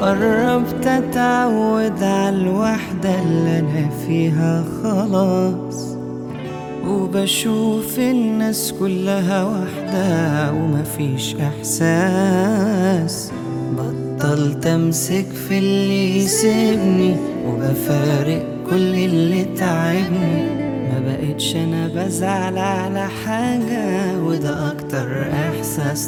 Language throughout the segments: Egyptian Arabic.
وقربت اتعود على الوحدة اللي انا فيها خلاص وبشوف الناس كلها واحدة ومفيش احساس بطلت امسك في اللي يسيبني وبفارق كل اللي تعبني ما بقتش انا بزعل على حاجة وده اكتر احساس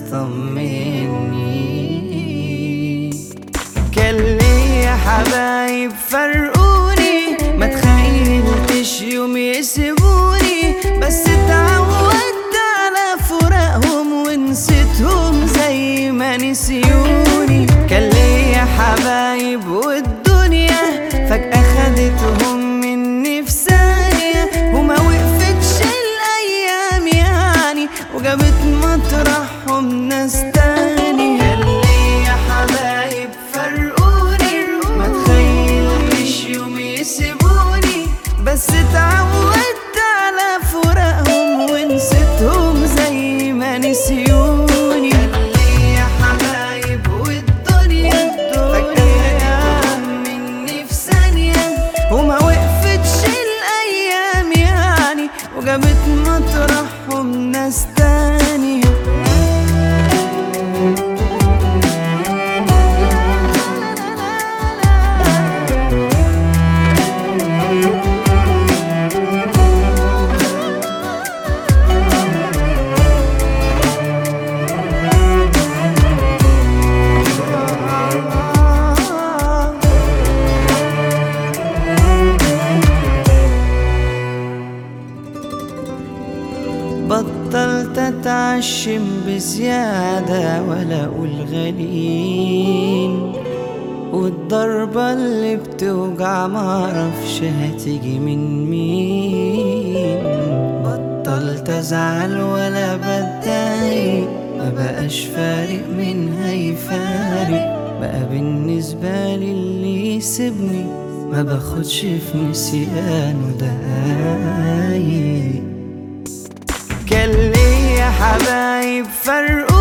طمني كان ليا حبايب فرقوني ما تخيلتش يوم يسيبوني بس اتعودت على فراقهم ونسيتهم زي ما نسيوني كان ليا حبايب والدنيا فجأة خدتهم مني في ثانية وما وقفتش الأيام يعني وجابت مطرحهم ناس تاني كان ليا حبايب فرقوني ما تخيلتش يوم يسيبوني بس اتعودت على فراقهم ونسيتهم زي ما نسيوني كان ليا حبايب والدنيا فجأة خدتهم مني في ثانية وما وقفتش الأيام يعني وجابت مطرحهم ناس تانية بطلت اتعشم بزيادة ولا اقول غليل والضربة اللي بتوجع معرفش هتيجي من مين بطلت ازعل ولا بتضايق ما بقاش فارق مين هيفارق بقى بالنسبة لي اللي يسيبني ما باخدش في نسيانه دقايق كان ليا حبايب فرقوا